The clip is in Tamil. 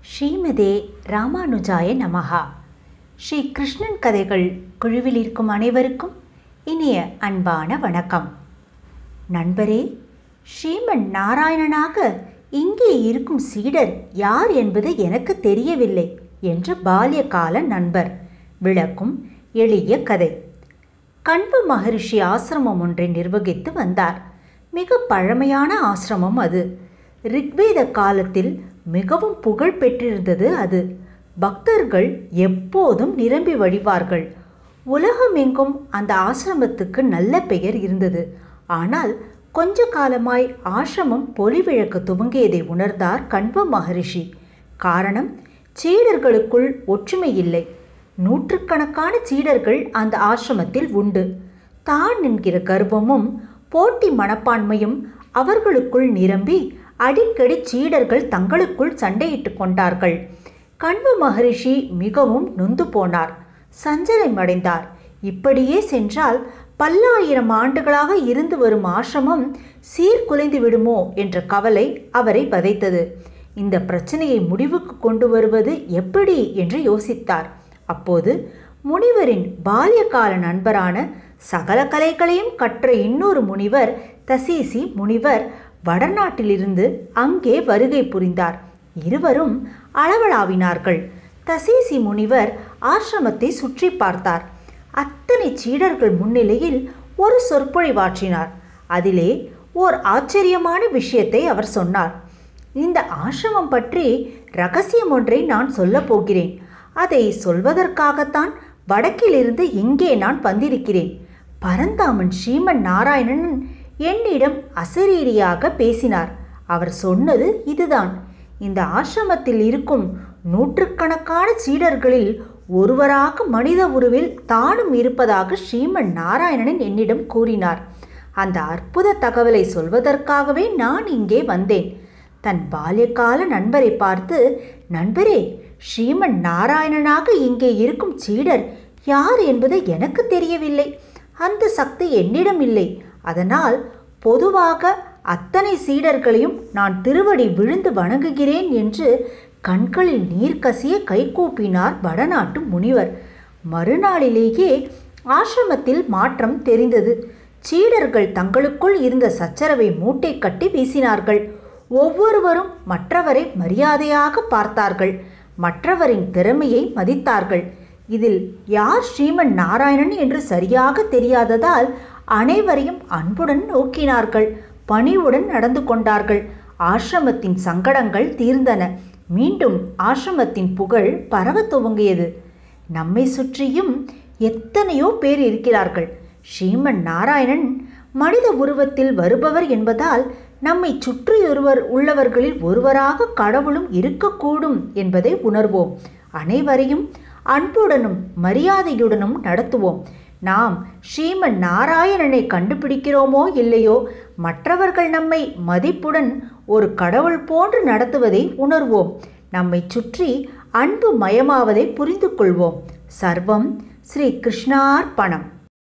ஸ்ரீமதே ராமானுஜாய நமஹா ஸ்ரீ கிருஷ்ணன் கதைகள் குழுவில் இருக்கும் அனைவருக்கும் இனிய அன்பான வணக்கம் நண்பரே ஸ்ரீமன் நாராயணனாக இங்கே இருக்கும் சீடர் யார் என்பது எனக்கு தெரியவில்லை என்று பால்யகால நண்பர் விளக்கும் எளிய கதை கண்பு மகரிஷி ஆசிரமம் ஒன்றை நிர்வகித்து வந்தார் மிக பழமையான ஆசிரமம் அது ரிக்வேத காலத்தில் மிகவும் புகழ் பெற்றிருந்தது அது பக்தர்கள் எப்போதும் நிரம்பி வழிவார்கள் உலகமெங்கும் அந்த ஆசிரமத்துக்கு நல்ல பெயர் இருந்தது ஆனால் கொஞ்ச காலமாய் ஆசிரமம் பொலிவிழக்க துவங்கியதை உணர்ந்தார் கண்ப மகரிஷி காரணம் சீடர்களுக்குள் ஒற்றுமை இல்லை நூற்றுக்கணக்கான சீடர்கள் அந்த ஆசிரமத்தில் உண்டு தான் என்கிற கர்வமும் போட்டி மனப்பான்மையும் அவர்களுக்குள் நிரம்பி அடிக்கடி சீடர்கள் தங்களுக்குள் சண்டையிட்டு கொண்டார்கள் கண்பு மகரிஷி மிகவும் நொந்து போனார் சஞ்சலமடைந்தார் இப்படியே சென்றால் பல்லாயிரம் ஆண்டுகளாக இருந்து வரும் ஆசிரமம் சீர்குலைந்து விடுமோ என்ற கவலை அவரை வதைத்தது இந்த பிரச்சனையை முடிவுக்கு கொண்டு வருவது எப்படி என்று யோசித்தார் அப்போது முனிவரின் பால்யகால நண்பரான சகல கலைகளையும் கற்ற இன்னொரு முனிவர் தசீசி முனிவர் வடநாட்டிலிருந்து அங்கே வருகை புரிந்தார் இருவரும் அளவலாவினார்கள் தசீசி முனிவர் ஆசிரமத்தை சுற்றி பார்த்தார் அத்தனை சீடர்கள் முன்னிலையில் ஒரு சொற்பொழிவாற்றினார் அதிலே ஓர் ஆச்சரியமான விஷயத்தை அவர் சொன்னார் இந்த ஆசிரமம் பற்றி ரகசியம் ஒன்றை நான் சொல்லப் போகிறேன் அதை சொல்வதற்காகத்தான் வடக்கிலிருந்து இங்கே நான் வந்திருக்கிறேன் பரந்தாமன் ஸ்ரீமன் நாராயணன் என்னிடம் அசரீரியாக பேசினார் அவர் சொன்னது இதுதான் இந்த ஆசிரமத்தில் இருக்கும் நூற்றுக்கணக்கான சீடர்களில் ஒருவராக மனித உருவில் தானும் இருப்பதாக ஸ்ரீமன் நாராயணன் என்னிடம் கூறினார் அந்த அற்புத தகவலை சொல்வதற்காகவே நான் இங்கே வந்தேன் தன் பால்யகால நண்பரை பார்த்து நண்பரே ஸ்ரீமன் நாராயணனாக இங்கே இருக்கும் சீடர் யார் என்பது எனக்கு தெரியவில்லை அந்த சக்தி என்னிடம் இல்லை அதனால் பொதுவாக அத்தனை சீடர்களையும் நான் திருவடி விழுந்து வணங்குகிறேன் என்று கண்களில் நீர் கசிய கைகூப்பினார் வடநாட்டு முனிவர் மறுநாளிலேயே ஆசிரமத்தில் மாற்றம் தெரிந்தது சீடர்கள் தங்களுக்குள் இருந்த சச்சரவை மூட்டை கட்டி வீசினார்கள் ஒவ்வொருவரும் மற்றவரை மரியாதையாக பார்த்தார்கள் மற்றவரின் திறமையை மதித்தார்கள் இதில் யார் ஸ்ரீமன் நாராயணன் என்று சரியாக தெரியாததால் அனைவரையும் அன்புடன் நோக்கினார்கள் பணிவுடன் நடந்து கொண்டார்கள் ஆசிரமத்தின் சங்கடங்கள் தீர்ந்தன மீண்டும் ஆசிரமத்தின் புகழ் பரவ துவங்கியது நம்மை சுற்றியும் எத்தனையோ பேர் இருக்கிறார்கள் ஸ்ரீமன் நாராயணன் மனித உருவத்தில் வருபவர் என்பதால் நம்மை சுற்றியொருவர் உள்ளவர்களில் ஒருவராக கடவுளும் இருக்கக்கூடும் என்பதை உணர்வோம் அனைவரையும் அன்புடனும் மரியாதையுடனும் நடத்துவோம் நாம் ஸ்ரீமன் நாராயணனை கண்டுபிடிக்கிறோமோ இல்லையோ மற்றவர்கள் நம்மை மதிப்புடன் ஒரு கடவுள் போன்று நடத்துவதை உணர்வோம் நம்மை சுற்றி அன்பு மயமாவதை புரிந்து கொள்வோம் சர்வம் ஸ்ரீ கிருஷ்ணார்ப்பணம்